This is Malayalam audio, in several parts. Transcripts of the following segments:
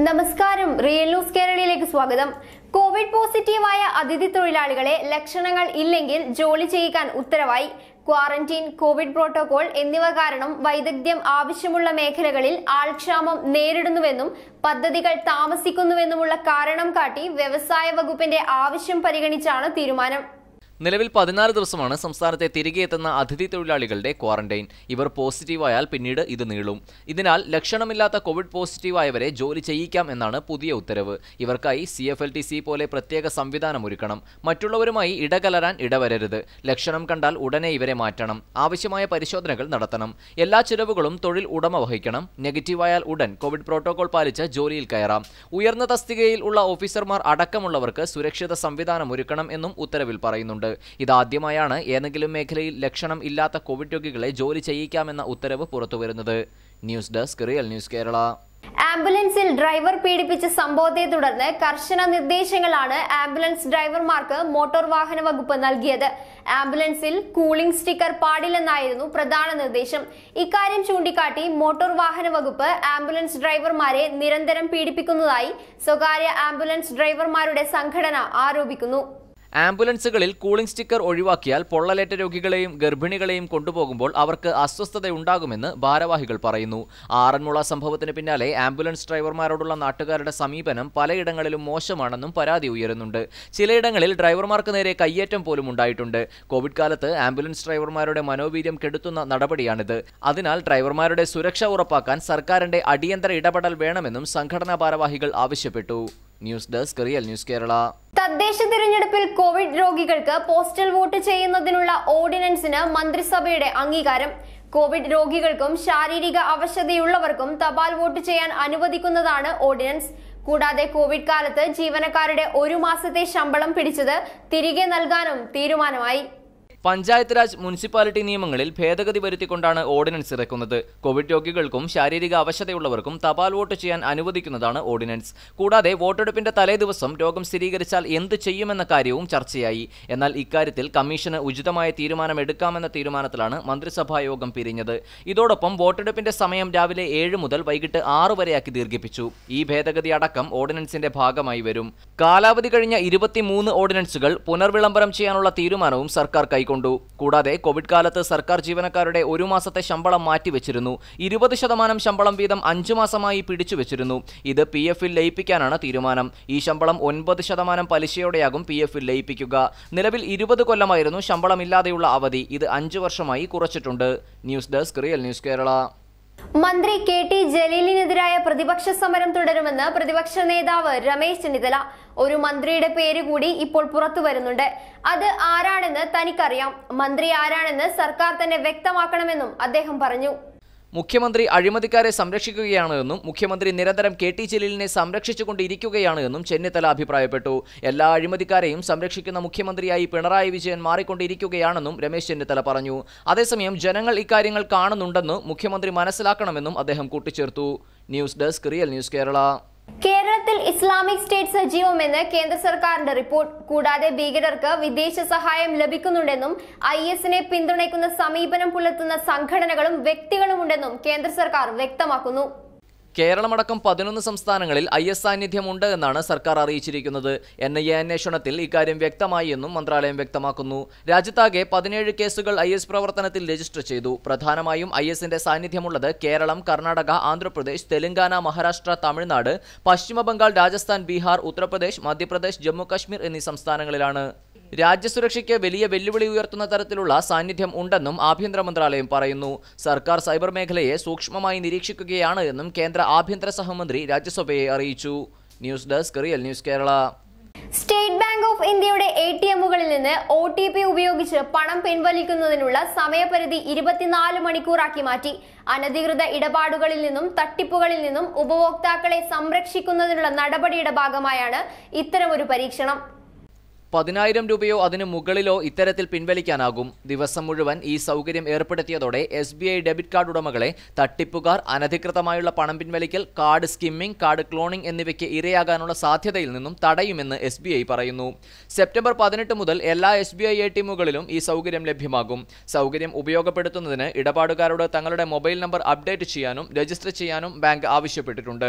നമസ്കാരം റിയൽ ന്യൂസ് കേരളയിലേക്ക് സ്വാഗതം കോവിഡ് പോസിറ്റീവായ അതിഥി തൊഴിലാളികളെ ലക്ഷണങ്ങൾ ഇല്ലെങ്കിൽ ജോലി ചെയ്യിക്കാൻ ഉത്തരവായി ക്വാറന്റീൻ കോവിഡ് പ്രോട്ടോകോൾ എന്നിവ കാരണം വൈദഗ്ധ്യം ആവശ്യമുള്ള മേഖലകളിൽ ആൾക്ഷാമം നേരിടുന്നുവെന്നും പദ്ധതികൾ താമസിക്കുന്നുവെന്നുമുള്ള കാരണം കാട്ടി വ്യവസായ വകുപ്പിന്റെ ആവശ്യം പരിഗണിച്ചാണ് തീരുമാനം നിലവിൽ പതിനാല് ദിവസമാണ് സംസ്ഥാനത്തെ തിരികെ എത്തുന്ന അതിഥി തൊഴിലാളികളുടെ ക്വാറന്റൈൻ ഇവർ പോസിറ്റീവായാൽ പിന്നീട് ഇത് നീളും ഇതിനാൽ ലക്ഷണമില്ലാത്ത കോവിഡ് പോസിറ്റീവായവരെ ജോലി ചെയ്യിക്കാം എന്നാണ് പുതിയ ഉത്തരവ് ഇവർക്കായി C F L T C പോലെ പ്രത്യേക സംവിധാനം ഒരുക്കണം മറ്റുള്ളവരുമായി ഇടകലരാൻ ഇടവരരുത് ലക്ഷണം കണ്ടാൽ ഉടനെ ഇവരെ മാറ്റണം ആവശ്യമായ പരിശോധനകൾ നടത്തണം എല്ലാ ചിലവുകളും തൊഴിൽ ഉടമ വഹിക്കണം നെഗറ്റീവായാൽ ഉടൻ കോവിഡ് പ്രോട്ടോകോൾ പാലിച്ച് ജോലിയിൽ കയറാം ഉയർന്ന തസ്തികയിൽ ഉള്ള ഓഫീസർമാർ അടക്കമുള്ളവർക്ക് സുരക്ഷിത സംവിധാനം ഒരുക്കണം എന്നും ഉത്തരവിൽ പറയുന്നുണ്ട് ഇതാദ്യമായാണ് ഏതെങ്കിലും മേഖലയിൽ ലക്ഷണം ഇല്ലാത്ത കോവിഡ് രോഗികളെ ജോലി ചെയ്യിക്കാമെന്ന ഉത്തരവ് പുറത്തുവരുന്നത് news desk real news Kerala ആംബുലൻസിൽ ഡ്രൈവർ പീഡിപ്പിച്ച സംഭവത്തെ തുടർന്ന് കർശന നിർദ്ദേശങ്ങളാണ് ആംബുലൻസ് ഡ്രൈവർമാർക്ക് മോട്ടോർ വാഹന വകുപ്പ് നൽകിയത് ആംബുലൻസിൽ കൂളിംഗ് സ്റ്റിക്കർ പാടില്ലെന്നായിരുന്നു പ്രധാന നിർദ്ദേശം ഇക്കാര്യം ചൂണ്ടിക്കാട്ടി മോട്ടോർ വാഹന വകുപ്പ് ആംബുലൻസ് ഡ്രൈവർമാരെ നിരന്തരം പീഡിപ്പിക്കുന്നതായി സ്വകാര്യ ആംബുലൻസ് ഡ്രൈവർമാരുടെ സംഘടന ആരോപിക്കുന്നു ആംബുലൻസുകളിൽ കൂളിംഗ് സ്റ്റിക്കർ ഒഴിവാക്കിയാൽ പൊള്ളലേറ്റ രോഗികളെയും ഗർഭിണികളെയും കൊണ്ടുപോകുമ്പോൾ അവർക്ക് അസ്വസ്ഥതയുണ്ടാകുമെന്ന് ഭാരവാഹികൾ പറയുന്നു ആറന്മുള സംഭവത്തിന് പിന്നാലെ ആംബുലൻസ് ഡ്രൈവർമാരോടുള്ള നാട്ടുകാരുടെ സമീപനം പലയിടങ്ങളിലും മോശമാണെന്നും പരാതി ഉയരുന്നുണ്ട് ചിലയിടങ്ങളിൽ ഡ്രൈവർമാർക്ക് നേരെ കയ്യേറ്റം പോലും ഉണ്ടായിട്ടുണ്ട് കോവിഡ് കാലത്ത് ആംബുലൻസ് ഡ്രൈവർമാരുടെ മനോവീര്യം കെടുത്തുന്ന നടപടിയാണിത് അതിനാൽ ഡ്രൈവർമാരുടെ സുരക്ഷ ഉറപ്പാക്കാൻ സർക്കാരിന്റെ അടിയന്തര ഇടപെടൽ വേണമെന്നും സംഘടനാ ഭാരവാഹികൾ ആവശ്യപ്പെട്ടു news desk real news Kerala തദ്ദേശ തിരഞ്ഞെടുപ്പിൽ കോവിഡ് രോഗികൾക്ക് പോസ്റ്റൽ വോട്ട് ചെയ്യുന്നതിനുള്ള ഓർഡിനൻസിന് മന്ത്രിസഭയുടെ അംഗീകാരം കോവിഡ് രോഗികൾക്കും ശാരീരിക അവശതയുള്ളവർക്കും തപാൽ വോട്ട് ചെയ്യാൻ അനുവദിക്കുന്നതാണ് ഓർഡിനൻസ് കൂടാതെ കോവിഡ് കാലത്ത് ജീവനക്കാരുടെ ഒരു മാസത്തെ ശമ്പളം പിടിച്ചത് തിരികെ നൽകാനും തീരുമാനമായി പഞ്ചായത്ത് രാജ് മുനിസിപ്പാലിറ്റി നിയമങ്ങളിൽ ഭേദഗതി വരുത്തിക്കൊണ്ടാണ് ഓർഡിനൻസ് ഇറക്കുന്നത് കോവിഡ് രോഗികൾക്കും ശാരീരിക അവശതയുള്ളവർക്കും തപാൽ വോട്ട് ചെയ്യാൻ അനുവദിക്കുന്നതാണ് ഓർഡിനൻസ് കൂടാതെ വോട്ടെടുപ്പിന്റെ തലേ ദിവസം രോഗം സ്ഥിരീകരിച്ചാൽ എന്ത് ചെയ്യുമെന്ന കാര്യവും ചർച്ചയായി എന്നാൽ ഇക്കാര്യത്തിൽ കമ്മീഷന് ഉചിതമായ തീരുമാനം എടുക്കാമെന്ന തീരുമാനത്തിലാണ് മന്ത്രിസഭാ യോഗം പിരിഞ്ഞത് ഇതോടൊപ്പം വോട്ടെടുപ്പിന്റെ സമയം രാവിലെ ഏഴ് മുതൽ വൈകിട്ട് ആറ് വരെയാക്കി ദീർഘിപ്പിച്ചു ഈ ഭേദഗതി അടക്കം ഓർഡിനൻസിന്റെ ഭാഗമായി വരും കാലാവധി കഴിഞ്ഞ ഇരുപത്തിമൂന്ന് ഓർഡിനൻസുകൾ പുനർവിളംബരം ചെയ്യാനുള്ള തീരുമാനവും സർക്കാർ കൈക്കൊണ്ടു കൂടാതെ കോവിഡ് കാലത്ത് സർക്കാർ ജീവനക്കാരുടെ ഒരു മാസത്തെ ശമ്പളം മാറ്റിവെച്ചിരുന്നു ഇരുപത് ശതമാനം ശമ്പളം വീതം അഞ്ചു മാസമായി പിടിച്ചുവെച്ചിരുന്നു ഇത് പി എഫിൽ ലയിപ്പിക്കാനാണ് തീരുമാനം ഈ ശമ്പളം ഒൻപത് ശതമാനം പലിശയോടെയാകും പി എഫിൽ ലയിപ്പിക്കുക നിലവിൽ ഇരുപത് കൊല്ലമായിരുന്നു ശമ്പളമില്ലാതെയുള്ള അവധി ഇത് അഞ്ചു വർഷമായി കുറച്ചിട്ടുണ്ട് news desk real news Kerala മന്ത്രി കെ ടി ജലീലിനെതിരായ പ്രതിപക്ഷ സമരം തുടരുമെന്ന് പ്രതിപക്ഷ നേതാവ് രമേശ് ചെന്നിത്തല ഒരു മന്ത്രിയുടെ പേര് കൂടി ഇപ്പോൾ പുറത്തു വരുന്നുണ്ട് അത് ആരാണെന്ന് തനിക്കറിയാം മന്ത്രി ആരാണെന്ന് സർക്കാർ തന്നെ വ്യക്തമാക്കണമെന്നും അദ്ദേഹം പറഞ്ഞു മുഖ്യമന്ത്രി അഴിമതിക്കാരെ സംരക്ഷിക്കുകയാണ് എന്നും മുഖ്യമന്ത്രി നിരന്തരം കെ ടി ജലീലിനെ സംരക്ഷിച്ചുകൊണ്ടിരിക്കുകയാണ് എന്നും ചെന്നിത്തല അഭിപ്രായപ്പെട്ടു എല്ലാ അഴിമതിക്കാരെയും സംരക്ഷിക്കുന്ന മുഖ്യമന്ത്രിയായി പിണറായി വിജയൻ മാറിക്കൊണ്ടിരിക്കുകയാണെന്നും രമേശ് ചെന്നിത്തല പറഞ്ഞു അതേസമയം ജനങ്ങൾ ഇക്കാര്യങ്ങൾ കാണുന്നുണ്ടെന്ന് മുഖ്യമന്ത്രി മനസ്സിലാക്കണമെന്നും അദ്ദേഹം കൂട്ടിച്ചേർത്തു news desk real news Kerala കേരളത്തിൽ ഇസ്ലാമിക് സ്റ്റേറ്റ് സജീവമെന്ന് കേന്ദ്ര സർക്കാരിന്റെ റിപ്പോർട്ട് കൂടാതെ ഭീകരർക്ക് വിദേശ സഹായം ലഭിക്കുന്നുണ്ടെന്നും ഐ എസിനെ പിന്തുണയ്ക്കുന്ന സമീപനം പുലർത്തുന്ന സംഘടനകളും വ്യക്തികളുമുണ്ടെന്നും കേന്ദ്ര സർക്കാർ വ്യക്തമാക്കുന്നു കേരളമടക്കം പതിനൊന്ന് സംസ്ഥാനങ്ങളിൽ ഐ എസ് സാന്നിധ്യമുണ്ട് എന്നാണ് സർക്കാർ അറിയിച്ചിരിക്കുന്നത് എൻ ഐ എ അന്വേഷണത്തിൽ ഇക്കാര്യം വ്യക്തമായി എന്നും മന്ത്രാലയം വ്യക്തമാക്കുന്നു രാജ്യത്താകെ പതിനേഴ് കേസുകൾ ഐ എസ് പ്രവർത്തനത്തിൽ രജിസ്റ്റർ ചെയ്തു പ്രധാനമായും ഐ എസിന്റെ സാന്നിധ്യമുള്ളത് കേരളം കർണാടക ആന്ധ്രാപ്രദേശ് തെലങ്കാന മഹാരാഷ്ട്ര തമിഴ്നാട് പശ്ചിമബംഗാൾ രാജസ്ഥാൻ ബീഹാർ ഉത്തർപ്രദേശ് മധ്യപ്രദേശ് ജമ്മു കശ്മീർ എന്നീ സംസ്ഥാനങ്ങളിലാണ് രാജ്യസുരക്ഷയ്ക്ക് വലിയ വെല്ലുവിളി ഉയർത്തുന്ന തരത്തിലുള്ള സാന്നിധ്യം ഉണ്ടെന്നും ആഭ്യന്തര മന്ത്രാലയം പറയുന്നു സർക്കാർ സൈബർ മേഖലയെ സൂക്ഷ്മമായി നിരീക്ഷിക്കുകയാണ് എന്നും കേന്ദ്ര ആഭ്യന്തര സഹമന്ത്രി രാജ്യസഭയെ അറിയിച്ചു news desk real news Kerala State Bank of ഇന്ത്യയുടെ എ ടി എമ്മുകളിൽ നിന്ന് ഒ ടി പി ഉപയോഗിച്ച് പണം പിൻവലിക്കുന്നതിനുള്ള സമയപരിധി ഇരുപത്തിനാല് മണിക്കൂറാക്കി മാറ്റി അനധികൃത ഇടപാടുകളിൽ നിന്നും തട്ടിപ്പുകളിൽ നിന്നും ഉപഭോക്താക്കളെ സംരക്ഷിക്കുന്നതിനുള്ള നടപടിയുടെ ഭാഗമായാണ് ഇത്തരമൊരു പരീക്ഷണം പതിനായിരം രൂപയോ അതിനു മുകളിലോ ഇത്തരത്തിൽ പിൻവലിക്കാനാകും ദിവസം മുഴുവൻ ഈ സൗകര്യം ഏർപ്പെടുത്തിയതോടെ S B I debit card ഉടമകളെ തട്ടിപ്പുകാർ അനധികൃതമായുള്ള പണം പിൻവലിക്കൽ കാർഡ് സ്കിമ്മിംഗ് കാർഡ് ക്ലോണിംഗ് എന്നിവയ്ക്ക് ഇരയാകാനുള്ള സാധ്യതയിൽ നിന്നും തടയുമെന്ന് എസ് ബി ഐ പറയുന്നു സെപ്റ്റംബർ പതിനെട്ട് മുതൽ എല്ലാ എസ് ബി ഐ എ ടി എമ്മുകളിലും ഈ സൗകര്യം ലഭ്യമാകും സൗകര്യം ഉപയോഗപ്പെടുത്തുന്നതിന് ഇടപാടുകാരോട് തങ്ങളുടെ മൊബൈൽ നമ്പർ അപ്ഡേറ്റ് ചെയ്യാനും രജിസ്റ്റർ ചെയ്യാനും ബാങ്ക് ആവശ്യപ്പെട്ടിട്ടുണ്ട്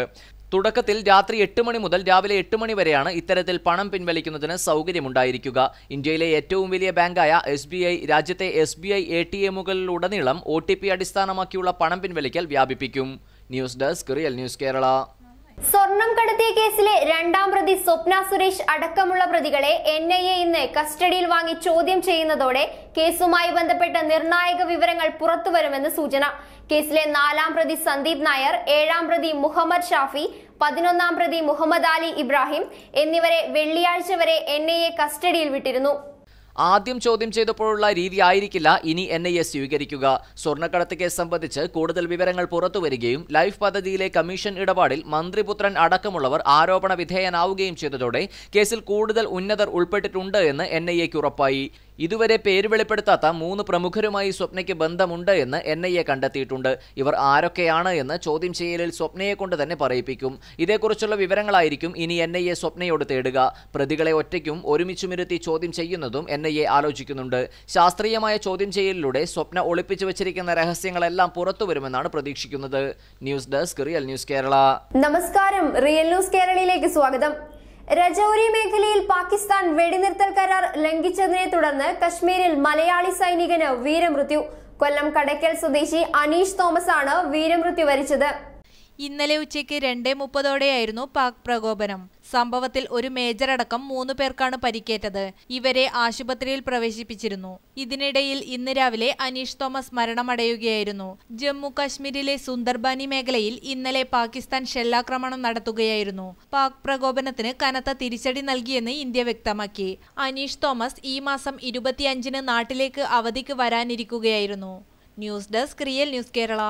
തുടക്കത്തിൽ രാത്രി എട്ട് മണി മുതൽ രാവിലെ എട്ട് മണി വരെയാണ് ഇത്തരത്തിൽ പണം പിൻവലിക്കുന്നതിന് സൗകര്യമുണ്ടായിരിക്കുക ഇന്ത്യയിലെ ഏറ്റവും വലിയ ബാങ്കായ എസ് ബി ഐ രാജ്യത്തെ എസ് ബി ഐ എ ടി എമ്മുകളിലുടനീളം ഒ ടി പി അടിസ്ഥാനമാക്കിയുള്ള പണം പിൻവലിക്കൽ വ്യാപിപ്പിക്കും news desk real news Kerala സ്വർണം കടത്തിയ കേസിലെ രണ്ടാം പ്രതി സ്വപ്ന സുരേഷ് അടക്കമുള്ള പ്രതികളെ എൻ ഐ എ ഇന്ന് കസ്റ്റഡിയിൽ വാങ്ങി ചോദ്യം ചെയ്യുന്നതോടെ കേസുമായി ബന്ധപ്പെട്ട നിർണായക വിവരങ്ങൾ പുറത്തുവരുമെന്ന് സൂചന കേസിലെ നാലാം പ്രതി സന്ദീപ് നായർ ഏഴാം പ്രതി മുഹമ്മദ് ഷാഫി പതിനൊന്നാം പ്രതി മുഹമ്മദ് അലി ഇബ്രാഹിം എന്നിവരെ വെള്ളിയാഴ്ച വരെ എൻ ഐ എ കസ്റ്റഡിയിൽ വിട്ടിരുന്നു ആദ്യം ചോദ്യം ചെയ്തപ്പോഴുള്ള രീതി ആയിരിക്കില്ല ഇനി എൻ ഐ എ സ്വീകരിക്കുക സ്വർണ്ണക്കടത്ത് കേസ് സംബന്ധിച്ച് കൂടുതൽ വിവരങ്ങൾ പുറത്തുവരികയും ലൈഫ് പദ്ധതിയിലെ കമ്മീഷൻ ഇടപാടിൽ മന്ത്രിപുത്രൻ അടക്കമുള്ളവർ ആരോപണ വിധേയനാവുകയും ചെയ്തതോടെ കേസിൽ കൂടുതൽ ഉന്നതർ ഉൾപ്പെട്ടിട്ടുണ്ട് എന്ന് എൻ ഐ എക്ക് ഉറപ്പായി ഇതുവരെ പേര് വെളിപ്പെടുത്താത്ത മൂന്ന് പ്രമുഖരുമായി സ്വപ്നയ്ക്ക് ബന്ധമുണ്ട് എന്ന് എൻ ഐ എ കണ്ടെത്തിയിട്ടുണ്ട് ഇവർ ആരൊക്കെയാണ് എന്ന് ചോദ്യം ചെയ്യലിൽ സ്വപ്നയെ കൊണ്ട് തന്നെ പറയിപ്പിക്കും ഇതേക്കുറിച്ചുള്ള വിവരങ്ങളായിരിക്കും ഇനി എൻ ഐ എ സ്വപ്നയോട് തേടുക പ്രതികളെ ഒറ്റയ്ക്കും ഒരുമിച്ചുമിരുത്തി ചോദ്യം ചെയ്യുന്നതും എൻ ഐ എ ആലോചിക്കുന്നുണ്ട് ശാസ്ത്രീയമായ ചോദ്യം ചെയ്യലിലൂടെ സ്വപ്ന ഒളിപ്പിച്ചു വച്ചിരിക്കുന്ന രഹസ്യങ്ങളെല്ലാം പുറത്തുവരുമെന്നാണ് പ്രതീക്ഷിക്കുന്നത് news desk real news Kerala നമസ്കാരം റിയൽ ന്യൂസ് കേരളയിലേക്ക് സ്വാഗതം രജൌരി മേഖലയിൽ പാകിസ്ഥാൻ വെടിനിർത്തൽ കരാർ ലംഘിച്ചതിനെ തുടർന്ന് കശ്മീരിൽ മലയാളി സൈനികന് വീരമൃത്യു കൊല്ലം കടയ്ക്കൽ സ്വദേശി അനീഷ് തോമസ് ആണ് വീരമൃത്യു വരിച്ചത് ഇന്നലെ ഉച്ചയ്ക്ക് രണ്ടേ മുപ്പതോടെയായിരുന്നു പാക് പ്രകോപനം സംഭവത്തിൽ ഒരു മേജർ അടക്കം മൂന്ന് പേർക്കാണ് പരിക്കേറ്റത് ഇവരെ ആശുപത്രിയിൽ പ്രവേശിപ്പിച്ചിരുന്നു ഇതിനിടയിൽ ഇന്ന് രാവിലെ അനീഷ് തോമസ് മരണമടയുകയായിരുന്നു ജമ്മു കാശ്മീരിലെ സുന്ദർബാനി മേഖലയിൽ ഇന്നലെ പാകിസ്ഥാൻ ഷെല്ലാക്രമണം നടത്തുകയായിരുന്നു പാക് പ്രകോപനത്തിന് കനത്ത തിരിച്ചടി നൽകിയെന്ന് ഇന്ത്യ വ്യക്തമാക്കി അനീഷ് തോമസ് ഈ മാസം ഇരുപത്തിയഞ്ചിന് നാട്ടിലേക്ക് അവധിക്ക് വരാനിരിക്കുകയായിരുന്നു news desk real news Kerala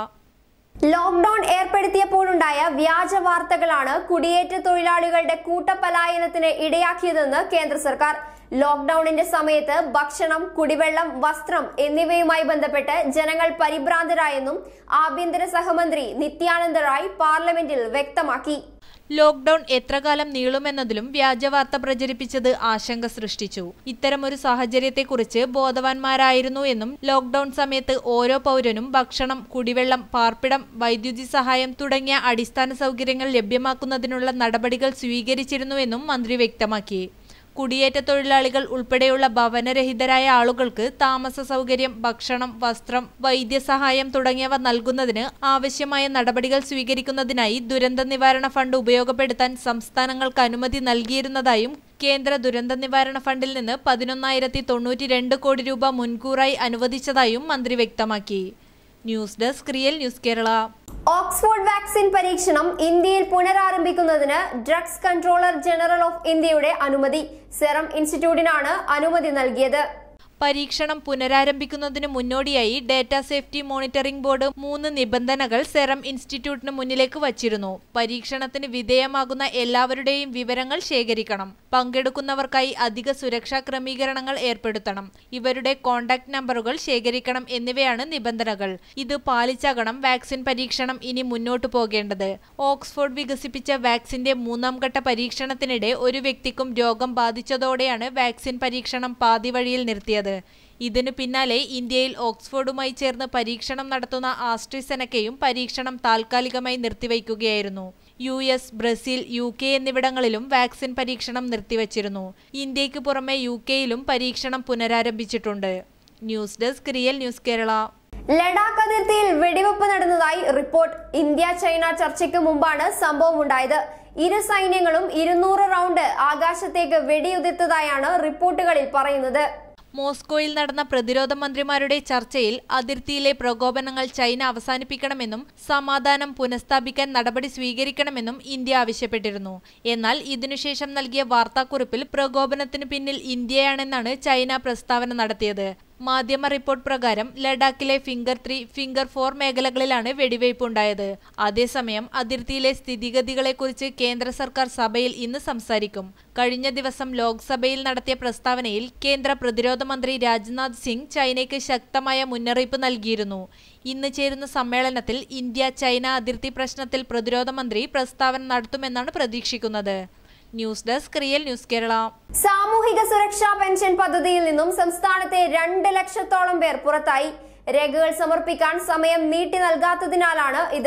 lockdown ഏർപ്പെടുത്തിയപ്പോഴുണ്ടായ വ്യാജ വാർത്തകളാണ് കുടിയേറ്റ തൊഴിലാളികളുടെ കൂട്ടപലായനത്തിന് ഇടയാക്കിയതെന്ന് കേന്ദ്ര സർക്കാർ ലോക്ഡൌണിന്റെ സമയത്ത് ഭക്ഷണം കുടിവെള്ളം വസ്ത്രം എന്നിവയുമായി ബന്ധപ്പെട്ട് ജനങ്ങൾ പരിഭ്രാന്തരായെന്നും ആഭ്യന്തര സഹമന്ത്രി നിത്യാനന്ദ റായ് പാർലമെന്റിൽ വ്യക്തമാക്കി ലോക്ഡൌൺ എത്രകാലം നീളുമെന്നതിലും വ്യാജവാർത്ത പ്രചരിപ്പിച്ചത് ആശങ്ക സൃഷ്ടിച്ചു ഇത്തരമൊരു സാഹചര്യത്തെക്കുറിച്ച് ബോധവാന്മാരായിരുന്നു എന്നും ലോക്ഡൌൺ സമയത്ത് ഓരോ പൗരനും ഭക്ഷണം കുടിവെള്ളം പാർപ്പിടം വൈദ്യുതി സഹായം തുടങ്ങിയ അടിസ്ഥാന സൗകര്യങ്ങൾ ലഭ്യമാക്കുന്നതിനുള്ള നടപടികൾ സ്വീകരിച്ചിരുന്നുവെന്നും മന്ത്രി വ്യക്തമാക്കി കുടിയേറ്റ തൊഴിലാളികൾ ഉൾപ്പെടെയുള്ള ഭവനരഹിതരായ ആളുകൾക്ക് താമസ സൗകര്യം ഭക്ഷണം വസ്ത്രം വൈദ്യസഹായം തുടങ്ങിയവ നൽകുന്നതിന് ആവശ്യമായ നടപടികൾ സ്വീകരിക്കുന്നതിനായി ദുരന്ത നിവാരണ ഫണ്ട് ഉപയോഗപ്പെടുത്താൻ സംസ്ഥാനങ്ങൾക്ക് അനുമതി നൽകിയിരുന്നതായും കേന്ദ്ര ദുരന്ത നിവാരണ ഫണ്ടിൽ നിന്ന് പതിനൊന്നായിരത്തി തൊണ്ണൂറ്റി രണ്ട് കോടി രൂപ മുൻകൂറായി അനുവദിച്ചതായും മന്ത്രി വ്യക്തമാക്കി news desk real news Kerala Oxford vaccine പരീക്ഷണം ഇന്ത്യയിൽ പുനരാരംഭിക്കുന്നതിന് ഡ്രഗ്സ് കൺട്രോളർ ജനറൽ ഓഫ് ഇന്ത്യയുടെ അനുമതി സെറം ഇൻസ്റ്റിറ്റ്യൂട്ടിനാണ് അനുമതി നൽകിയത് പരീക്ഷണം പുനരാരംഭിക്കുന്നതിന് മുന്നോടിയായി ഡാറ്റ സേഫ്റ്റി മോണിറ്ററിംഗ് ബോർഡ് മൂന്ന് നിബന്ധനകൾ സെറം ഇൻസ്റ്റിറ്റ്യൂട്ടിന് മുന്നിലേക്ക് വച്ചിരുന്നു പരീക്ഷണത്തിന് വിധേയമാകുന്ന എല്ലാവരുടെയും വിവരങ്ങൾ ശേഖരിക്കണം പങ്കെടുക്കുന്നവർക്കായി അധിക സുരക്ഷാ ക്രമീകരണങ്ങൾ ഏർപ്പെടുത്തണം ഇവരുടെ കോൺടാക്ട് നമ്പറുകൾ ശേഖരിക്കണം എന്നിവയാണ് നിബന്ധനകൾ ഇത് പാലിച്ചാകണം വാക്സിൻ പരീക്ഷണം ഇനി മുന്നോട്ടു പോകേണ്ടത് ഓക്സ്ഫോർഡ് വികസിപ്പിച്ച വാക്സിന്റെ മൂന്നാം ഘട്ട പരീക്ഷണത്തിനിടെ ഒരു വ്യക്തിക്കും രോഗം ബാധിച്ചതോടെയാണ് വാക്സിൻ പരീക്ഷണം പാതിവഴിയിൽ നിർത്തിയത് ഇതിനു പിന്നാലെ ഇന്ത്യയിൽ ഓക്സ്ഫോർഡുമായി ചേർന്ന് പരീക്ഷണം നടത്തുന്ന ആസ്ട്രിസെനക്കയും പരീക്ഷണം താൽക്കാലികമായി നിർത്തിവയ്ക്കുകയായിരുന്നു U S Brazil U K എന്നിവിടങ്ങളിലും വാക്സിൻ പരീക്ഷണം നിർത്തിവച്ചിരുന്നു ഇന്ത്യക്ക് പുറമെ യു കെയിലും പരീക്ഷണം പുനരാരംഭിച്ചിട്ടുണ്ട് news desk real news Kerala Ladakh അതിർത്തിയിൽ വെടിവെപ്പ് നടന്നതായി റിപ്പോർട്ട് ഇന്ത്യ ചൈന ചർച്ചയ്ക്ക് മുമ്പാണ് സംഭവം ഉണ്ടായത് ഇരു സൈന്യങ്ങളും ഇരുന്നൂറ് റൗണ്ട് ആകാശത്തേക്ക് വെടിയുതിർത്തതായാണ് റിപ്പോർട്ടുകളിൽ പറയുന്നത് മോസ്കോയിൽ നടന്ന പ്രതിരോധ മന്ത്രിമാരുടെ ചർച്ചയിൽ അതിർത്തിയിലെ പ്രകോപനങ്ങൾ ചൈന അവസാനിപ്പിക്കണമെന്നും സമാധാനം പുനഃസ്ഥാപിക്കാൻ നടപടി സ്വീകരിക്കണമെന്നും ഇന്ത്യ ആവശ്യപ്പെട്ടിരുന്നു എന്നാൽ ഇതിനുശേഷം നൽകിയ വാർത്താക്കുറിപ്പിൽ പ്രകോപനത്തിന് പിന്നിൽ ഇന്ത്യയാണെന്നാണ് ചൈന പ്രസ്താവന നടത്തിയത് മാധ്യമ റിപ്പോർട്ട് പ്രകാരം ലഡാക്കിലെ ഫിംഗർ ത്രീ ഫിംഗർ ഫോർ മേഖലകളിലാണ് വെടിവയ്പ് ഉണ്ടായത് അതേസമയം അതിർത്തിയിലെ സ്ഥിതിഗതികളെക്കുറിച്ച് കേന്ദ്ര സർക്കാർ സഭയിൽ ഇന്ന് സംസാരിക്കും കഴിഞ്ഞ ദിവസം ലോക്സഭയിൽ നടത്തിയ പ്രസ്താവനയിൽ കേന്ദ്ര പ്രതിരോധ മന്ത്രി രാജ്നാഥ് സിംഗ് ചൈനയ്ക്ക് ശക്തമായ മുന്നറിയിപ്പ് നൽകിയിരുന്നു ഇന്ന് ചേരുന്ന സമ്മേളനത്തിൽ ഇന്ത്യ ചൈന അതിർത്തി പ്രശ്നത്തിൽ പ്രതിരോധ മന്ത്രി പ്രസ്താവന നടത്തുമെന്നാണ് പ്രതീക്ഷിക്കുന്നത് news desk real news Kerala സാമൂഹിക സുരക്ഷാ പെൻഷൻ പദ്ധതിയിൽ നിന്നും സംസ്ഥാനത്തെ രണ്ട് ലക്ഷത്തോളം പേർ പുറത്തായി രേഖകൾ സമർപ്പിക്കാൻ സമയം നീട്ടി നൽകാത്തതിനാലാണ് ഇത്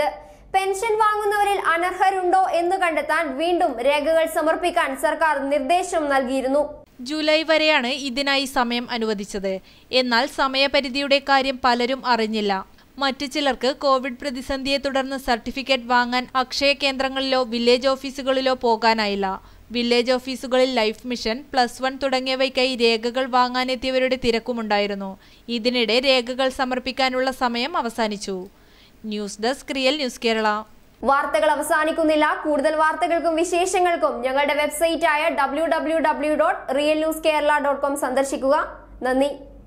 പെൻഷൻ വാങ്ങുന്നവരിൽ അനർഹരുണ്ടോ എന്ന് കണ്ടെത്താൻ വീണ്ടും രേഖകൾ സമർപ്പിക്കാൻ സർക്കാർ നിർദ്ദേശം നൽകിയിരുന്നു ജൂലൈ വരെയാണ് ഇതിനായി സമയം അനുവദിച്ചത് എന്നാൽ സമയപരിധിയുടെ കാര്യം പലരും അറിഞ്ഞില്ല മറ്റു ചിലർക്ക് കോവിഡ് പ്രതിസന്ധിയെ തുടർന്ന് സർട്ടിഫിക്കറ്റ് വാങ്ങാൻ അക്ഷയ കേന്ദ്രങ്ങളിലോ വില്ലേജ് ഓഫീസുകളിലോ പോകാനായില്ല വില്ലേജ് ഓഫീസുകളിൽ ലൈഫ് മിഷൻ പ്ലസ് വൺ തുടങ്ങിയവയ്ക്കായി രേഖകൾ വാങ്ങാനെത്തിയവരുടെ തിരക്കുമുണ്ടായിരുന്നു ഇതിനിടെ രേഖകൾ സമർപ്പിക്കാനുള്ള സമയം അവസാനിച്ചു news desk real news Kerala വാർത്തകൾ അവസാനിക്കുന്നില്ല കൂടുതൽ വാർത്തകൾക്കും വിശേഷങ്ങൾക്കും ഞങ്ങളുടെ വെബ്സൈറ്റായ W W W dot real news Kerala dot com സന്ദർശിക്കുക നന്ദി